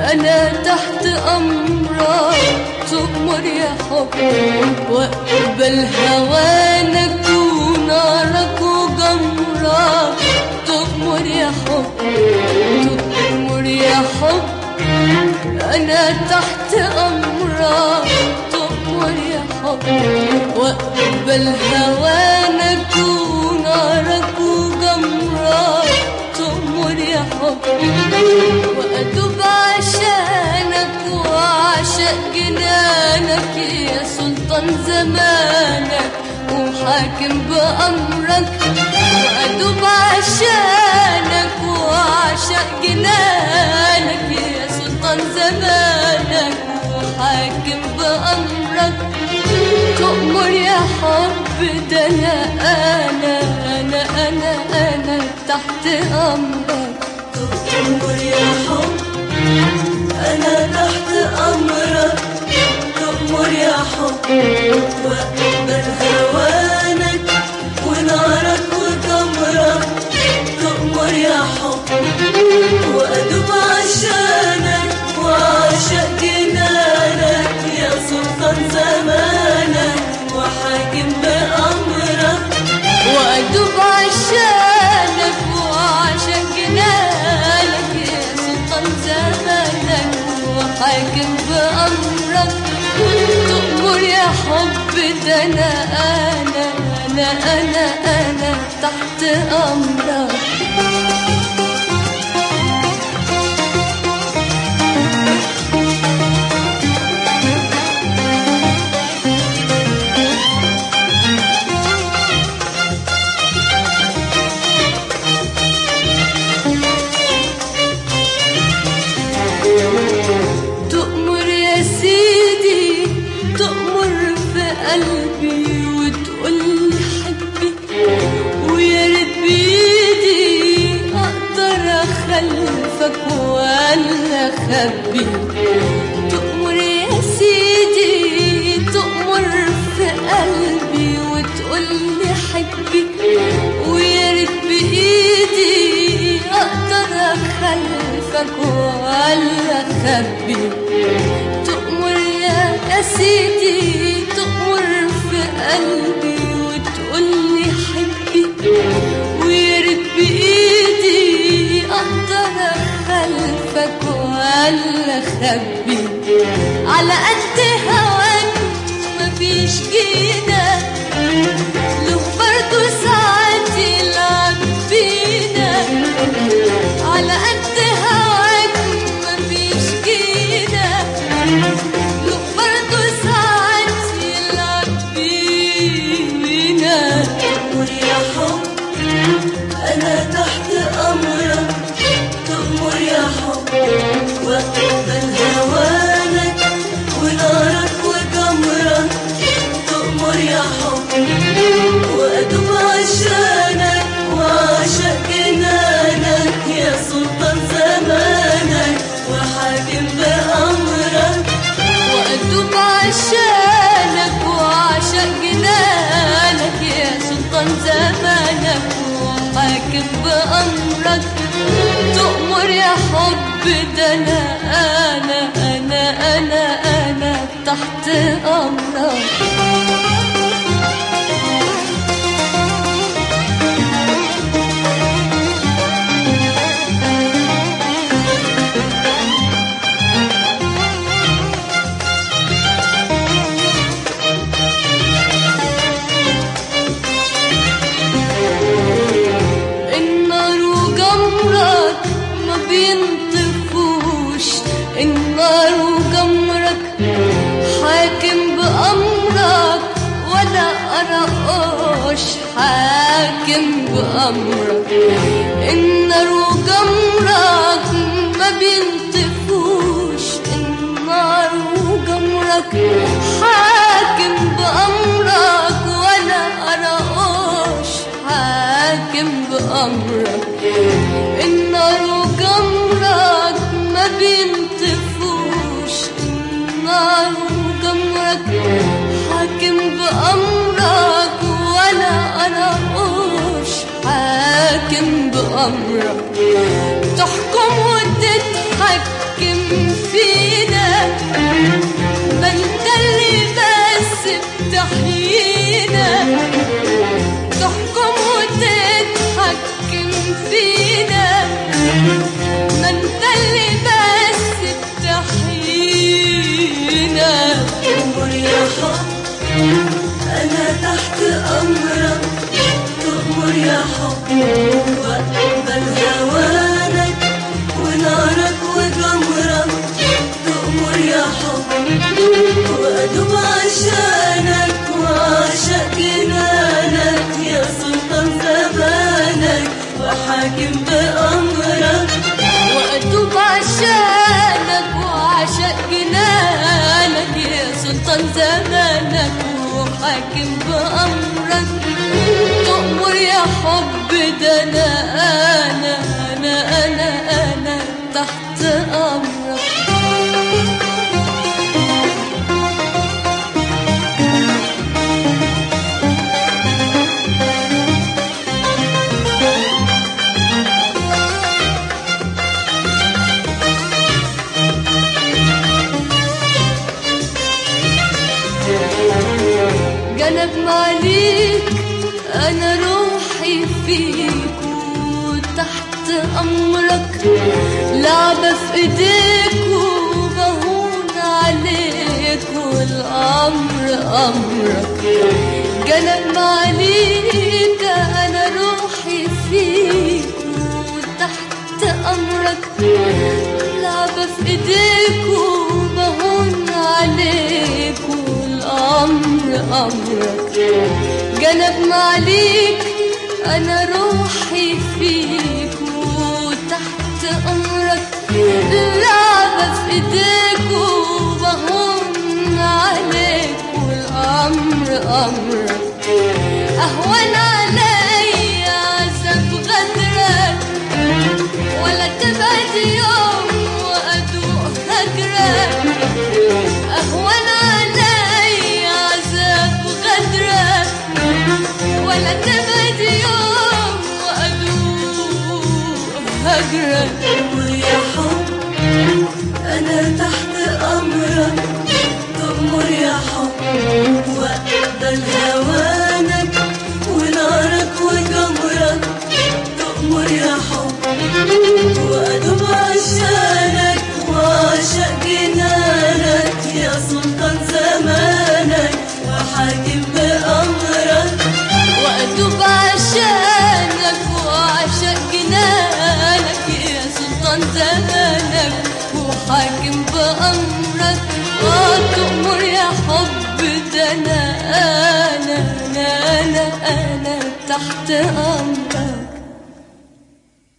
أنا تحت أمرك تؤمر يا حب وأقبل هوانك ونارك وجمرك تؤمر يا حب تؤمر يا حب أنا تحت أمرك تؤمر يا حب وأقبل هوانك ونارك وجمرك تؤمر يا حب وأدوب عشانك وأعشق جنانك يا سلطان زمانك وحاكم بأمرك وأدوب عشانك وأعشق جنانك يا سلطان زمانك وحاكم بأمرك تؤمر يا حب ده أنا أنا أنا أنا أنا تحت أمرك تؤمر يا حب أنا تحت أمرك تؤمر يا حب وأقبل هوانك ونارك وجمرك تؤمر يا حب وأدوب عشانك وأعشق جنانك يا سلطان زمانك وحاكم بأمرك وأدوب عشانك وعشان جنانك يا سلطان زمانك وحاكم بأمرك تؤمر يا حب ده أنا أنا أنا أنا أنا تحت أمرك تؤمر يا سيدي تؤمر في قلبي وتقول حبي ويا ريت بإيدي أقدر أخلفك ولا أخبي تؤمر يا سيدي تؤمر في قلبي وتقول لي حبي ويا ريت بإيدي أقدر أخلفك ولا أخبي تؤمر يا يا سيدي تؤمر في قلبي وتقول لي حبي ويا ريت بإيدي أقدر أخلفك ولا أخبي على قد هواك مفيش جينا له برضه ساعات يلعب بينا على قد هواك مفيش جينا له برضه ساعات يلعب بينا تؤمر يا حب أنا تحت أمرك تؤمر يا حب وأقبل هوانك ونارك وجمرك تؤمر يا حب وأدوب عشانك وأعشق جنانك يا سلطان زمانك وحاكم بأمرك وأدوب عشانك وعشق جنانك يا سلطان زمانك وحاكم بأمرك تؤمر يا حب ده أنا أنا أنا أنا أنا تحت أمرك النار وجمرك ما بينطفوش النار وجمرك حاكم بأمرك ولا أرقاش حاكم بأمرك النار وجمرك ما بينطفوش النار وجمرك حاكم بأمرك ولا أرقاش حاكم بأمرك النار وجمرك ما بينطفوش النار وجمرك حاكم بأمرك ولا أرقوش حاكم بأمرك تحكم وتتحكم تحيينا تحكم وتتحكم فينا ما انت اللي بس بتحيينا تأمر يا حب أنا تحت أمرك تأمر يا حب وأقبل هوانك ونارك وجمرك تأمر يا حب وأدوب عشانك وعشق جنانك يا سلطان زمانك وحاكم بأمرك وأتوب عشانك وعشق جنانك يا سلطان زمانك وحاكم بأمرك تأمر يا حب ده أنا أنا أنا أنا أنا تحت أمرك جنب معليك انا روحي فيك وتحت امرك لعبة في ايديك وبهون عليك والامر امرك جنب معليك انا روحي فيك وتحت امرك لعبة في ايديك وبهون عليك والامر امرك جنب معليك انا روحي فيك وتحت امرك لعبة في ايديك وبهون عليك والامر امرك اهون علي عذاب غدرك ولا تبعد يوم وادوق هجرك اهون علي عذاب غدرك ولا تبعد يوم وادوق هجرك ويا حب أنا تحت أمرك تأمر يا حب وأقبل هوانك ونارك وجمرك تأمر يا حب وأدوب عشانك وأعشق جنانك يا سلطان زمانك وحاكم بأمرك وأدوب عشانك وأعشق جنانك يا سلطان زمانك وحاكم بأمرك وتأمر يا حب ده أنا أنا أنا أنا, أنا تحت أمرك